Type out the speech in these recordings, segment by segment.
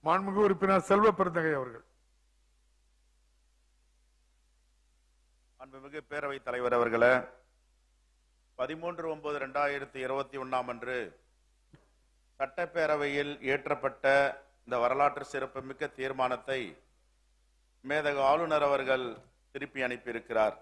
மாண்புமிகு உறுப்பினர் செல்வ பெருந்தகை அவர்கள் அன்புமிகு பேரவைத் தலைவர் அவர்களே பதிமூன்று ஒன்பது ரெண்டாயிரத்தி இருபத்தி ஒன்னாம் அன்று சட்டப்பேரவையில் இயற்றப்பட்ட இந்த வரலாற்று சிறப்புமிக்க தீர்மானத்தை மேதக ஆளுநர் அவர்கள் திருப்பி அனுப்பியிருக்கிறார்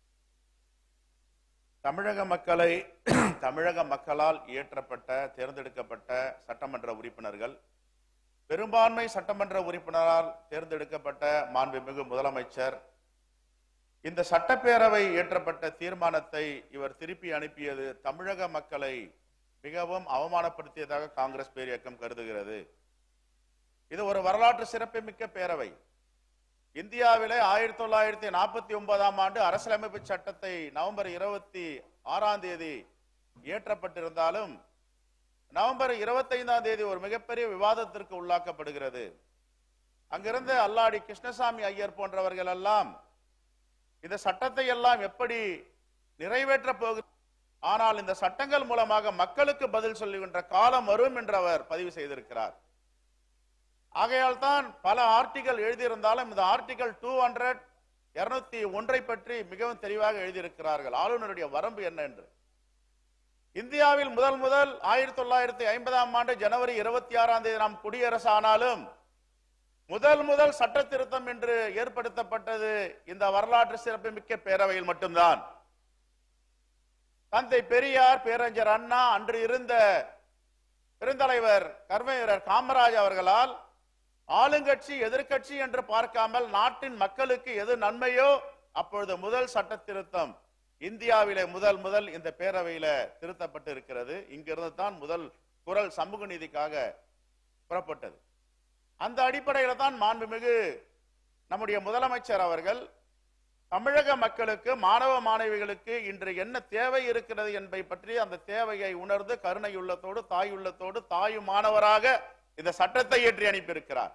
தமிழக மக்களை தமிழக மக்களால் இயற்றப்பட்ட தேர்ந்தெடுக்கப்பட்ட சட்டமன்ற உறுப்பினர்கள் பெரும்பான்மை சட்டமன்ற உறுப்பினரால் தேர்ந்தெடுக்கப்பட்ட மாண்புமிகு முதலமைச்சர் இந்த சட்டப்பேரவை இயற்றப்பட்ட தீர்மானத்தை இவர் திருப்பி அனுப்பியது தமிழக மக்களை மிகவும் அவமானப்படுத்தியதாக காங்கிரஸ் பேரியக்கம் கருதுகிறது இது ஒரு வரலாற்று சிறப்புமிக்க பேரவை இந்தியாவிலே ஆயிரத்தி தொள்ளாயிரத்தி நாற்பத்தி ஒன்பதாம் ஆண்டு அரசியலமைப்பு சட்டத்தை நவம்பர் இருபத்தி ஆறாம் தேதி இயற்றப்பட்டிருந்தாலும் நவம்பர் இருபத்தைந்தாம் தேதி ஒரு மிகப்பெரிய விவாதத்திற்கு உள்ளாக்கப்படுகிறது அங்கிருந்து அல்லாடி கிருஷ்ணசாமி ஐயர் போன்றவர்கள் எல்லாம் இந்த சட்டத்தை எல்லாம் எப்படி நிறைவேற்ற போகு ஆனால் இந்த சட்டங்கள் மூலமாக மக்களுக்கு பதில் சொல்லுகின்ற காலம் வரும் என்று அவர் பதிவு செய்திருக்கிறார் ஆகையால் தான் பல ஆர்டிகல் எழுதியிருந்தாலும் இந்த ஆர்டிகல் டூ ஹண்ட்ரட் இருநூத்தி ஒன்றை பற்றி மிகவும் தெளிவாக எழுதியிருக்கிறார்கள் ஆளுநருடைய வரம்பு என்ன என்று இந்தியாவில் முதல் முதல் ஆயிரத்தி தொள்ளாயிரத்தி ஐம்பதாம் ஆண்டு ஜனவரி இருபத்தி ஆறாம் தேதி நாம் குடியரசு ஆனாலும் முதல் முதல் சட்ட திருத்தம் என்று ஏற்படுத்தப்பட்டது இந்த வரலாற்று சிறப்புமிக்க பேரவையில் மட்டும்தான் தந்தை பெரியார் பேரறிஞர் அண்ணா அன்று இருந்த பெருந்தலைவர் கர்மவீரர் காமராஜ் அவர்களால் ஆளுங்கட்சி எதிர்க்கட்சி என்று பார்க்காமல் நாட்டின் மக்களுக்கு எது நன்மையோ அப்பொழுது முதல் சட்ட திருத்தம் இந்தியாவிலே முதல் முதல் இந்த பேரவையில திருத்தப்பட்டு இருக்கிறது இங்கிருந்து தான் முதல் குரல் சமூக நீதிக்காக புறப்பட்டது அந்த அடிப்படையில தான் மாண்புமிகு நம்முடைய முதலமைச்சர் அவர்கள் தமிழக மக்களுக்கு மாணவ மாணவிகளுக்கு இன்று என்ன தேவை இருக்கிறது என்பதை பற்றி அந்த தேவையை உணர்ந்து கருணை உள்ளத்தோடு தாய் உள்ளத்தோடு தாயும் மாணவராக இந்த சட்டத்தை ஏற்றி அனுப்பியிருக்கிறார்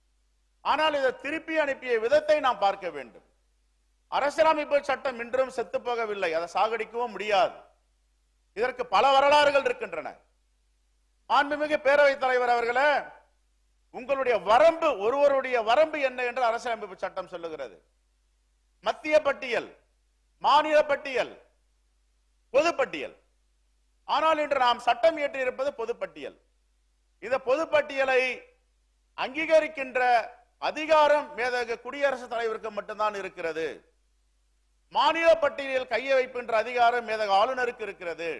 ஆனால் இதை திருப்பி அனுப்பிய விதத்தை நாம் பார்க்க வேண்டும் அரசியலமைப்பு சட்டம் இன்றும் செத்து போகவில்லை அதை சாகடிக்கவும் முடியாது இதற்கு பல வரலாறுகள் இருக்கின்றன மாண்புமிகு பேரவைத் தலைவர் அவர்களே உங்களுடைய வரம்பு ஒருவருடைய வரம்பு என்ன என்று அரசியலமைப்பு சட்டம் சொல்லுகிறது மத்திய பட்டியல் மாநில பட்டியல் பொதுப்பட்டியல் ஆனால் இன்று நாம் சட்டம் இயற்றி இருப்பது பொதுப்பட்டியல் இந்த பொதுப்பட்டியலை அங்கீகரிக்கின்ற அதிகாரம் மேதகு குடியரசுத் தலைவருக்கு மட்டும்தான் இருக்கிறது மாநில பட்டியலில் கையை வைக்கின்ற அதிகாரம் மேதகு ஆளுநருக்கு இருக்கிறது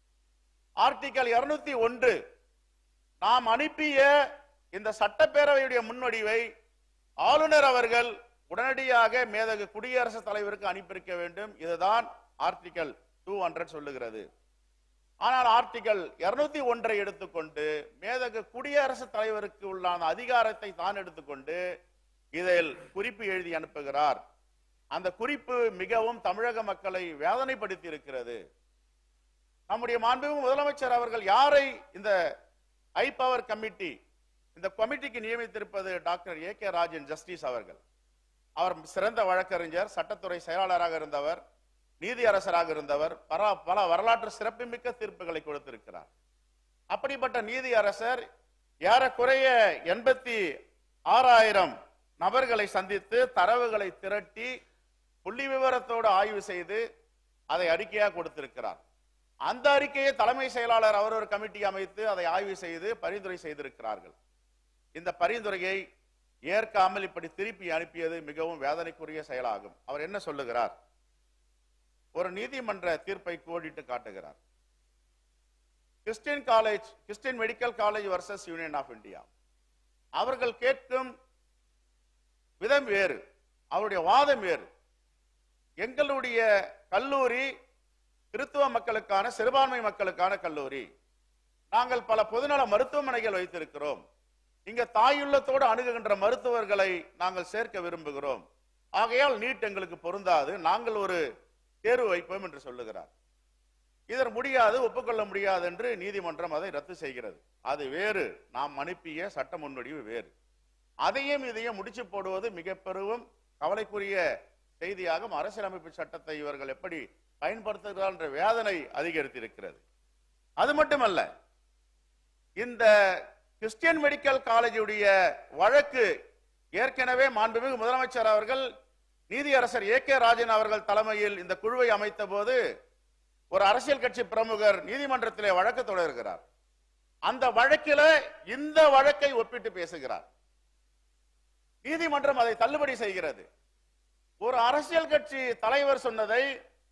ஆர்டிகல் இருநூத்தி ஒன்று நாம் அனுப்பிய இந்த சட்டப்பேரவையுடைய முன்வடிவை ஆளுநர் அவர்கள் உடனடியாக மேதகு குடியரசுத் தலைவருக்கு அனுப்பியிருக்க வேண்டும் இதுதான் ஆர்டிகல் டூ ஹண்ட்ரட் சொல்லுகிறது ஆனால் ஆர்டிகல் இருநூத்தி ஒன்றை எடுத்துக்கொண்டு மேதகு குடியரசுத் தலைவருக்கு உள்ளான அதிகாரத்தை தான் எடுத்துக்கொண்டு இதில் குறிப்பு எழுதி அனுப்புகிறார் அந்த குறிப்பு மிகவும் தமிழக மக்களை வேதனைப்படுத்தி இருக்கிறது நம்முடைய மாண்புமிகு முதலமைச்சர் அவர்கள் யாரை இந்த ஐ பவர் கமிட்டி இந்த கமிட்டிக்கு நியமித்திருப்பது doctor A K Rajan justice அவர்கள் அவர் சிறந்த வழக்கறிஞர் சட்டத்துறை செயலாளராக இருந்தவர் நீதி அரசராக இருந்தவர் பல பல வரலாற்று சிறப்புமிக்க தீர்ப்புகளை கொடுத்திருக்கிறார் அப்படிப்பட்ட நீதி அரசர் ஏறக்குறைய எண்பத்தி ஆறாயிரம் நபர்களை சந்தித்து தரவுகளை திரட்டி புள்ளி விவரத்தோடு ஆய்வு செய்து அதை அறிக்கையாக கொடுத்திருக்கிறார் அந்த அறிக்கையை தலைமை செயலாளர் அவர் ஒரு கமிட்டி அமைத்து அதை ஆய்வு செய்து பரிந்துரை செய்திருக்கிறார்கள் இந்த பரிந்துரையை ஏற்காமல் இப்படி திருப்பி அனுப்பியது மிகவும் வேதனைக்குரிய செயலாகும் அவர் என்ன சொல்லுகிறார் ஒரு நீதிமன்ற தீர்ப்பை கோடிட்டு காட்டுகிறார் Christian college Christian medical college versus Union of India அவர்கள் கேட்கும் விதம் வேறு அவருடைய வாதம் வேறு எங்களுடைய கல்லூரி கிறித்துவ மக்களுக்கான சிறுபான்மை மக்களுக்கான கல்லூரி நாங்கள் பல பொதுநல மருத்துவமனைகள் வைத்திருக்கிறோம் இங்க தாயுள்ளத்தோடு அணுகுகின்ற மருத்துவர்களை நாங்கள் சேர்க்க விரும்புகிறோம் ஆகையால் நீட் எங்களுக்கு பொருந்தாது நாங்கள் ஒரு தேர்வு வைப்போம் என்று சொல்லுகிறார் இதர் முடியாது ஒப்புக்கொள்ள முடியாது என்று நீதிமன்றம் அதை ரத்து செய்கிறது அது வேறு நாம் அனுப்பிய சட்ட முன்வடிவு வேறு அதையும் இதையும் முடிச்சு போடுவது மிக பெரும் கவலைக்குரிய செய்தியாகும் அரசியலமைப்பு சட்டத்தை இவர்கள் எப்படி பயன்படுத்துகிறார் என்ற வேதனை அதிகரித்திருக்கிறது அது மட்டுமல்ல இந்த கிறிஸ்டியன் மெடிக்கல் காலேஜுடைய வழக்கு ஏற்கனவே மாண்புமிகு முதலமைச்சர் அவர்கள் நீதியரசர் ஏ கே ராஜன் அவர்கள் தலைமையில் இந்த குழுவை அமைத்த போது ஒரு அரசியல் கட்சி பிரமுகர் நீதிமன்றத்திலே வழக்கு தொடர்கிறார் அந்த வழக்கில இந்த வழக்கை ஒப்பிட்டு பேசுகிறார் நீதிமன்றம் அதை தள்ளுபடி செய்கிறது ஒரு அரசியல் கட்சி தலைவர் சொன்னதை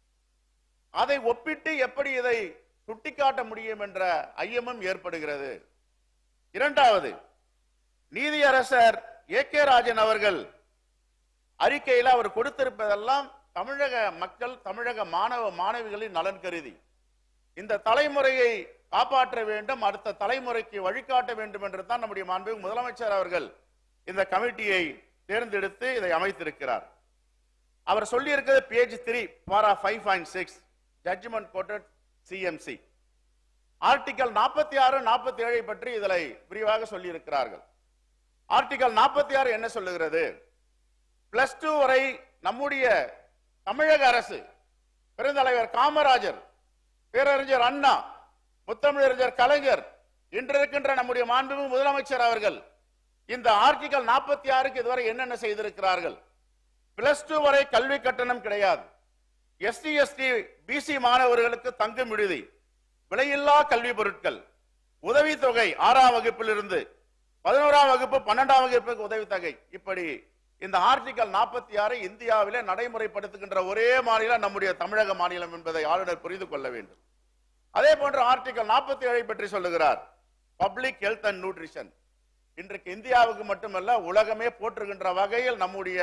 அதை ஒப்பிட்டு எப்படி இதை சுட்டிக்காட்ட முடியும் என்ற ஐயமும் ஏற்படுகிறது இரண்டாவது நீதியரசர் ஏ கே ராஜன் அவர்கள் அறிக்கையில் அவர் கொடுத்திருப்பதெல்லாம் தமிழக மக்கள் தமிழக மாணவ மாணவிகளின் நலன் கருதி இந்த தலைமுறையை காப்பாற்ற வேண்டும் அடுத்த தலைமுறைக்கு வழிகாட்ட வேண்டும் என்று தான் நம்முடைய மாண்பு முதலமைச்சர் அவர்கள் இந்த கமிட்டியை தேர்ந்தெடுத்து இதை அமைத்திருக்கிறார் அவர் சொல்லி இருக்கிறது page three para five point six judgment quoted CMC article நாற்பத்தி ஆறு நாற்பத்தி ஏழை பற்றி இதில் விரிவாக சொல்லி இருக்கிறார்கள் ஆர்டிகல் நாற்பத்தி ஆறு என்ன சொல்லுகிறது பிளஸ் டூ வரை நம்முடைய தமிழக அரசு பெருந்தலைவர் காமராஜர் பேரறிஞர் அண்ணா முத்தமிழறிஞர் கலைஞர் இன்று இருக்கின்ற நம்முடைய மாண்புமிகு முதலமைச்சர் அவர்கள் இந்த ஆர்டிகல் நாற்பத்தி ஆறுக்கு இதுவரை என்னென்ன செய்திருக்கிறார்கள் பிளஸ் டூ வரை கல்வி கட்டணம் கிடையாது எஸ்டி எஸ்டி பிசி மாணவர்களுக்கு தங்கும் விடுதி விலையில்லா கல்வி பொருட்கள் உதவித்தொகை ஆறாம் வகுப்பிலிருந்து பதினோராம் வகுப்பு பன்னெண்டாம் வகுப்புக்கு உதவித்தொகை இப்படி இந்த ஆர்டிகல் நாற்பத்தி ஆறை இந்தியாவிலே நடைமுறைப்படுத்துகின்ற ஒரே மாநிலம் நம்முடைய தமிழக மாநிலம் என்பதை ஆளுநர் புரிந்து கொள்ள வேண்டும் அதே போன்று ஆர்டிகல் நாற்பத்தி ஏழை பற்றி சொல்லுகிறார் பப்ளிக் ஹெல்த் அண்ட் நியூட்ரிஷன் இன்றைக்கு இந்தியாவுக்கு மட்டுமல்ல உலகமே போற்றுகின்ற வகையில் நம்முடைய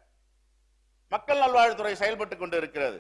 மக்கள் நல்வாழ்வுத்துறை செயல்பட்டுக் கொண்டு இருக்கிறது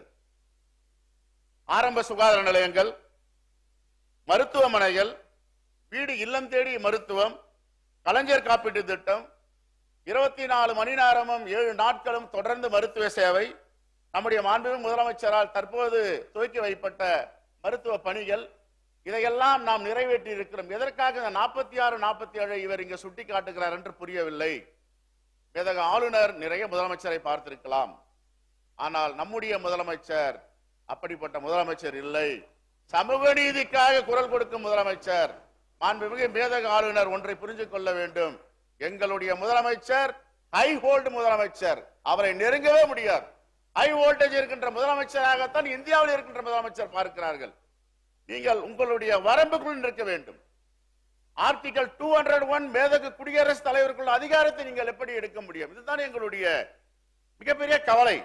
ஆரம்ப சுகாதார நிலையங்கள் மருத்துவமனைகள் வீடு இல்லம் தேடி மருத்துவம் கலைஞர் காப்பீட்டு திட்டம் இருபத்தி நாலு மணி நேரமும் ஏழு நாட்களும் தொடர்ந்து மருத்துவ சேவை நம்முடைய மாண்புமிகு முதலமைச்சரால் தற்போது துவக்கி வைப்பட்ட மருத்துவ பணிகள் இதையெல்லாம் நாம் நிறைவேற்றி இருக்கிறோம் எதற்காக இந்த நாற்பத்தி ஆறு நாற்பத்தி ஏழு இவர் இங்கு சுட்டி காட்டுகிறார் என்று புரியவில்லை மேதக ஆளுநர் நிறைய முதலமைச்சரை பார்த்திருக்கலாம் ஆனால் நம்முடைய முதலமைச்சர் அப்படிப்பட்ட முதலமைச்சர் இல்லை சமூக நீதிக்காக குரல் கொடுக்கும் முதலமைச்சர் மாண்புமிகு மேதக ஆளுநர் ஒன்றை புரிந்து கொள்ள வேண்டும் எங்களுடைய முதலமைச்சர் ஹை ஹோல்டு முதலமைச்சர் அவரை நெருங்கவே முடியாது ஹை வோல்டேஜ் இருக்கின்ற முதலமைச்சராகத்தான் இந்தியாவில் இருக்கின்ற முதலமைச்சர் பார்க்கிறார்கள் நீங்கள் உங்களுடைய வரம்புக்குள் நிற்க வேண்டும் ஆர்டிகல் டூ ஹண்ட்ரட் ஒன் மேதகு குடியரசுத் தலைவருக்குள்ள அதிகாரத்தை நீங்கள் எப்படி எடுக்க முடியும் இதுதான் எங்களுடைய மிகப்பெரிய கவலை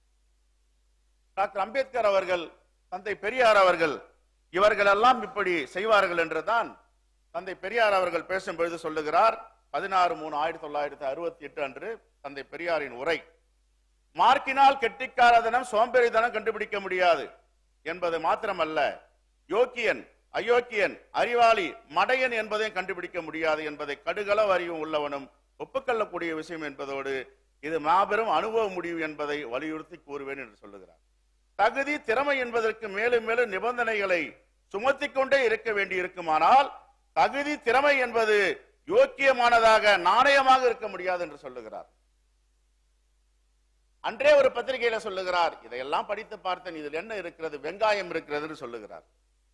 டாக்டர் அம்பேத்கர் அவர்கள் தந்தை பெரியார் அவர்கள் இவர்கள் எல்லாம் இப்படி செய்வார்கள் என்றுதான் தந்தை பெரியார் அவர்கள் பேசும்பொழுது சொல்லுகிறார் பதினாறு மூணு ஆயிரத்தி தொள்ளாயிரத்தி அறுபத்தி எட்டு அன்று தந்தை பெரியாரின் உரை மார்க்கினால் கெட்டிக்காரதனம் சோம்பேறித்தனம் கண்டுபிடிக்க முடியாது என்பது மாத்திரமல்ல யோக்கியன் அயோக்கியன் அறிவாளி மடையன் என்பதையும் கண்டுபிடிக்க முடியாது என்பதை கடுகளவு அறிவும் உள்ளவனும் ஒப்புக்கொள்ளக்கூடிய விஷயம் என்பதோடு இது மாபெரும் அனுபவ முடிவு என்பதை வலியுறுத்தி கூறுவேன் என்று சொல்லுகிறார் தகுதி திறமை என்பதற்கு மேலும் மேலும் நிபந்தனைகளை சுமத்திக் கொண்டே இருக்க வேண்டி இருக்குமானால் தகுதி திறமை என்பது யோக்கியமானதாக நாணயமாக இருக்க முடியாது என்று சொல்லுகிறார் அன்றே ஒரு பத்திரிகையில சொல்லுகிறார் இதையெல்லாம் படித்து பார்த்தேன் இதில் என்ன இருக்கிறது வெங்காயம் இருக்கிறது என்று சொல்லுகிறார்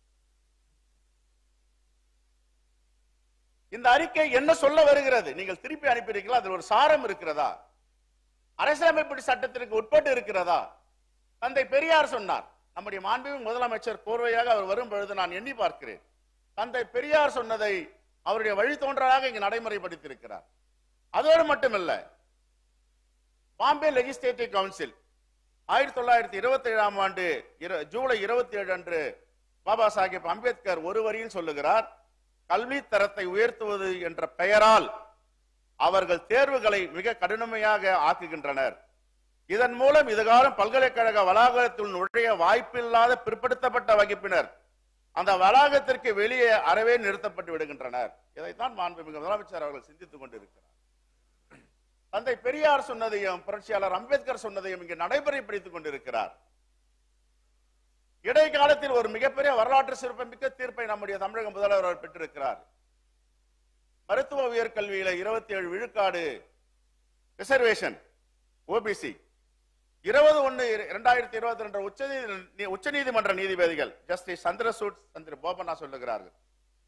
இந்த அறிக்கை என்ன சொல்ல வருகிறது நீங்கள் திருப்பி அனுப்பியிருக்கீங்களா அதில் ஒரு சாரம் இருக்கிறதா அரசியலமைப்பு சட்டத்திற்கு உட்பட்டு இருக்கிறதா தந்தை பெரியார் சொன்னார் நம்முடைய மாண்புமிகு முதலமைச்சர் கோர்வையாக அவர் வரும் பொழுது நான் எண்ணி பார்க்கிறேன் தந்தை பெரியார் சொன்னதை அவருடைய வழித்தோன்றலாக இங்கு நடைமுறைப்படுத்தியிருக்கிறார் அதோடு மட்டுமல்ல பாம்பே லெஜிஸ்லேட்டிவ் கவுன்சில் ஆயிரத்தி தொள்ளாயிரத்தி இருபத்தி ஏழாம் ஆண்டு இர- ஜூலை இருபத்தி ஏழு அன்று பாபா சாஹேப் அம்பேத்கர் ஒரு வரியில் சொல்லுகிறார் கல்வி தரத்தை உயர்த்துவது என்ற பெயரால் அவர்கள் தேர்வுகளை மிக கடினமையாக ஆக்குகின்றனர் இதன் மூலம் இதுகாலம் பல்கலைக்கழக வளாகத்தில் நுழைய வாய்ப்பில்லாத பிற்படுத்தப்பட்ட வகுப்பினர் அந்த வளாகத்திற்கு வெளியே அறவே நிறுத்தப்பட்டு விடுகின்றனர் இதைத்தான் மாண்புமிகு முதலமைச்சர் அவர்கள் சிந்தித்துக் கொண்டிருக்கிறார் தந்தை பெரியார் சொன்னதையும் புரட்சியாளர் அம்பேத்கர் சொன்னதையும் இங்கு நடைமுறைப்படுத்திக் கொண்டிருக்கிறார் இடைக்காலத்தில் ஒரு மிகப்பெரிய வரலாற்று சிறப்புமிக்க தீர்ப்பை நம்முடைய தமிழக முதல்வர் அவர் பெற்றிருக்கிறார் மருத்துவ உயர்கல்வியில இருபத்தி ஏழு விழுக்காடு ரிசர்வேஷன் ஓபிசி இருபது ஒன்னு இரண்டாயிரத்தி இருபத்தி ரெண்டு உச்ச உச்சநீதிமன்ற நீதிபதிகள் ஜஸ்டிஸ் சந்திரசூட் சந்திர போபண்ணா சொல்லுகிறார்கள்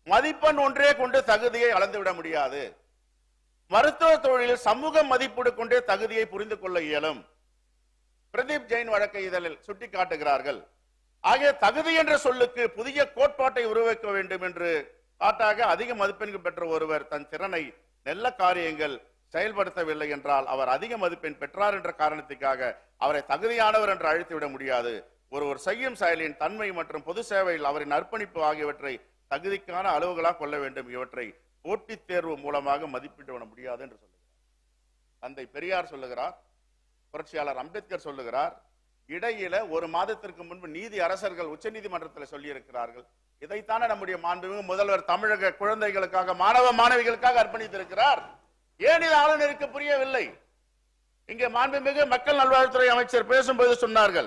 மதிப்பெண் ஒன்றே கொண்டு தகுதியை அளந்துவிட முடியாது மருத்துவ தொழிலில் சமூக மதிப்பீடு கொண்டே தகுதியை புரிந்து கொள்ள இயலும் பிரதீப் ஜெயின் வழக்கை இதழில் சுட்டிக்காட்டுகிறார்கள் ஆகிய தகுதி என்ற சொல்லுக்கு புதிய கோட்பாட்டை உருவாக்க வேண்டும் என்று காட்டாக அதிக மதிப்பெண்கள் பெற்ற ஒருவர் தன் திறனை நல்ல காரியங்கள் செயல்படுத்தவில்லை என்றால் அவர் அதிக மதிப்பெண் பெற்றார் என்ற காரணத்துக்காக அவரை தகுதியானவர் என்று அழைத்து விட முடியாது ஒருவர் செய்யும் செயலின் தன்மை மற்றும் பொது சேவையில் அவரின் அர்ப்பணிப்பு ஆகியவற்றை தகுதிக்கான அளவுகளாக கொள்ள வேண்டும் இவற்றை போட்டித் தேர்வு மூலமாக மதிப்பிட்டு விட முடியாது என்று சொல்லுகிறார் தந்தை பெரியார் சொல்லுகிறார் புரட்சியாளர் அம்பேத்கர் சொல்லுகிறார் இடையில ஒரு மாதத்திற்கு முன்பு நீதி அரசர்கள் உச்சநீதிமன்றத்தில் சொல்லி இருக்கிறார்கள் இதைத்தானே நம்முடைய மாண்புமிகு முதல்வர் தமிழக குழந்தைகளுக்காக மாணவ மாணவிகளுக்காக அர்ப்பணித்திருக்கிறார் ஏன் இது ஆளுநருக்கு புரியவில்லை இங்கே மாண்புமிகு மக்கள் நல்வாழ்வுத்துறை அமைச்சர் பேசும்போது சொன்னார்கள்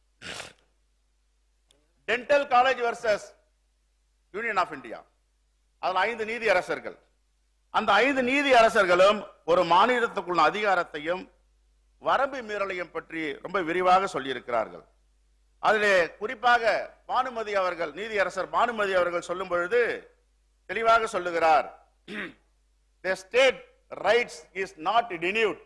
dental college versus Union of India அதுல ஐந்து நீதி அரசர்கள் அந்த ஐந்து நீதி அரசர்களும் ஒரு மாநிலத்துக்குள்ள அதிகாரத்தையும் வரம்பு மீறலையும் பற்றி ரொம்ப விரிவாக சொல்லியிருக்கிறார்கள் அதிலே குறிப்பாக பானுமதி அவர்கள் நீதியரசர் பானுமதி அவர்கள் சொல்லும் பொழுது தெளிவாக சொல்லுகிறார் the state rights is not renewed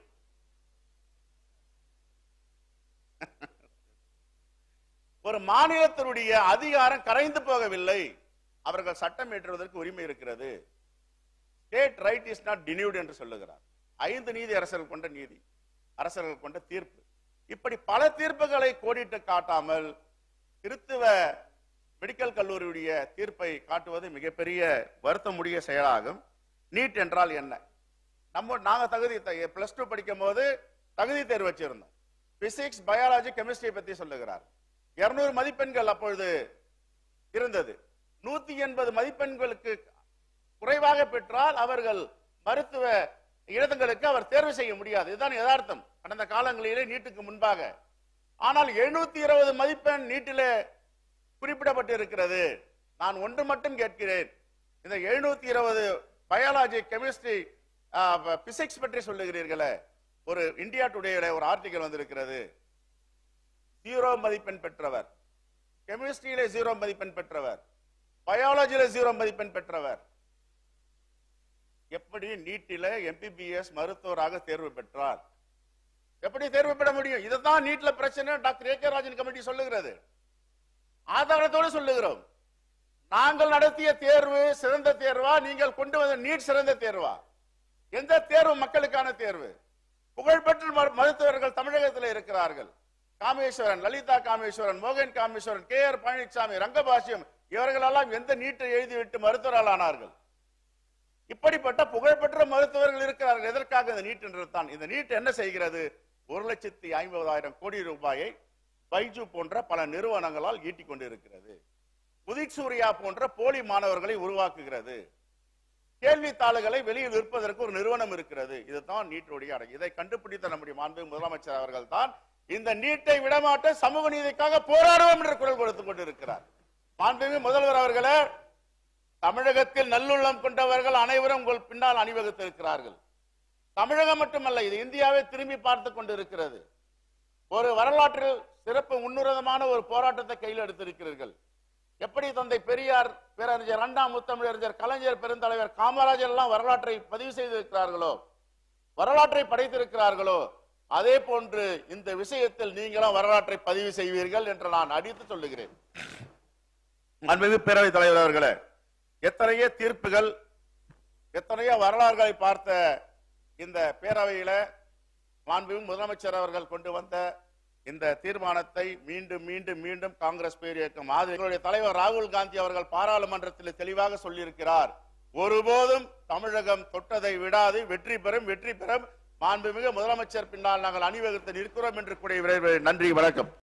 ஒரு மாநிலத்தினுடைய அதிகாரம் கரைந்து போகவில்லை அவர்கள் சட்டம் இயற்றுவதற்கு உரிமை இருக்கிறது state right is not denude என்று சொல்லுகிறார் ஐந்து நீதி அரசர்கள் கொண்ட நீதி அரசர்கள் கொண்ட தீர்ப்பு இப்படி பல தீர்ப்புகளை கோடிட்டு காட்டாமல் கிறித்துவ மெடிக்கல் கல்லூரியுடைய தீர்ப்பை காட்டுவது மிகப்பெரிய வருத்தமுடைய செயலாகும் நீட் என்றால் என்ன நம்ம நாங்க தகுதி பிளஸ் டூ படிக்கும் போது தகுதி தேர்வு வச்சிருந்தோம் பிசிக்ஸ் பயாலஜி கெமிஸ்ட்ரி பத்தி சொல்லுகிறார் 200 மதிப்பெண்கள் அப்பொழுது இருந்தது நூத்தி எண்பது மதிப்பெண்களுக்கு குறைவாக பெற்றால் அவர்கள் மருத்துவ இடங்களுக்கு அவர் தேர்வு செய்ய முடியாது இதுதான் யதார்த்தம் கடந்த காலங்களிலே நீட்டுக்கு முன்பாக ஆனால் எழுநூத்தி இருபது மதிப்பெண் நீட்டிலே குறிப்பிடப்பட்டு இருக்கிறது நான் ஒன்று மட்டும் கேட்கிறேன் இந்த எழுநூத்தி இருபது பயாலஜி கெமிஸ்ட்ரி பிசிக்ஸ் பற்றி சொல்லுகிறீர்களே ஒரு இந்தியா டுடேல ஒரு ஆர்டிகல் வந்திருக்கிறது ஜீரோ மதிப்பெண் பெற்றவர் கெமிஸ்ட்ரியிலே ஜீரோ மதிப்பெண் பெற்றவர் பயாலஜியில ஜீரோ மதிப்பெண் பெற்றவர் எப்படி நீட்டில எம்பிபிஎஸ் மருத்துவராக தேர்வு பெற்றார் எப்படி தேர்வு பெற முடியும் இதுதான் நீட்ல பிரச்சனை doctor A K Rajan committee சொல்லுகிறது ஆதாரத்தோடு சொல்லுகிறோம் நாங்கள் நடத்திய தேர்வு சிறந்த தேர்வா நீங்கள் கொண்டு வந்த நீட் சிறந்த தேர்வா எந்த தேர்வு மக்களுக்கான தேர்வு புகழ்பெற்ற மரு- மருத்துவர்கள் தமிழகத்தில் இருக்கிறார்கள் காமேஸ்வரன் லலிதா காமேஸ்வரன் மோகன் காமேஸ்வரன் கே ஆர் பழனிசாமி ரங்கபாஷ்யம் இவர்களெல்லாம் எந்த நீட்டை எழுதிவிட்டு மருத்துவரால் ஆனார்கள் இப்படிப்பட்ட புகழ்பெற்ற மருத்துவர்கள் இருக்கிறார்கள் எதற்காக இந்த நீட் என்றது தான் இந்த நீட் என்ன செய்கிறது ஒரு லட்சத்தி ஐம்பதாயிரம் கோடி ரூபாயை பைஜு போன்ற பல நிறுவனங்களால் ஈட்டிக் கொண்டிருக்கிறது உதித் சூர்யா போன்ற போலி மாணவர்களை உருவாக்குகிறது கேள்வித்தாள்களை வெளியில் விற்பதற்கு ஒரு நிறுவனம் இருக்கிறது இதுதான் நீட்டுடைய அடங்கு இதை கண்டுபிடித்த நம்முடைய மாண்பு முதலமைச்சர் அவர்கள் தான் இந்த நீட்டை விடமாட்ட சமூக நீதிக்காக போராடுவோம் என்று குரல் கொடுத்துக் கொண்டிருக்கிறார் மாண்புமிகு முதல்வர் அவர்களே தமிழகத்தில் நல்லுள்ளம் கொண்டவர்கள் அனைவரும் உங்கள் பின்னால் அணிவகுத்திருக்கிறார்கள் தமிழகம் மட்டுமல்ல இது இந்தியாவை திரும்பி பார்த்துக் கொண்டிருக்கிறது ஒரு வரலாற்றில் சிறப்பு உன்னுரதமான ஒரு போராட்டத்தை கையில் எடுத்திருக்கிறீர்கள் எப்படி தந்தை பெரியார் பேரறிஞர் அண்ணா முத்தமிழறிஞர் கலைஞர் பெருந்தலைவர் காமராஜர் எல்லாம் வரலாற்றை பதிவு செய்திருக்கிறார்களோ வரலாற்றை படைத்திருக்கிறார்களோ அதே போன்று இந்த விஷயத்தில் நீங்களும் வரலாற்றை பதிவு செய்வீர்கள் என்று நான் அடித்து சொல்லுகிறேன் அன்புமிகு பேரவைத் தலைவர் அவர்களே எத்தனையோ தீர்ப்புகள் எத்தனையோ வரலாறுகளை பார்த்த இந்த பேரவையில மாண்புமிகு முதலமைச்சர் அவர்கள் கொண்டு வந்த இந்த தீர்மானத்தை மீண்டும் மீண்டும் மீண்டும் காங்கிரஸ் பேர் இயக்கம் ஆதரவு எங்களுடைய தலைவர் ராகுல் காந்தி அவர்கள் பாராளுமன்றத்தில் தெளிவாக சொல்லியிருக்கிறார் ஒருபோதும் தமிழகம் தொட்டதை விடாது வெற்றி பெறும் வெற்றி பெறும் மாண்புமிகு முதலமைச்சர் பின்னால் நாங்கள் அணிவகுத்து நிற்கிறோம் என்று கூடிய விரைவில் நன்றி வணக்கம்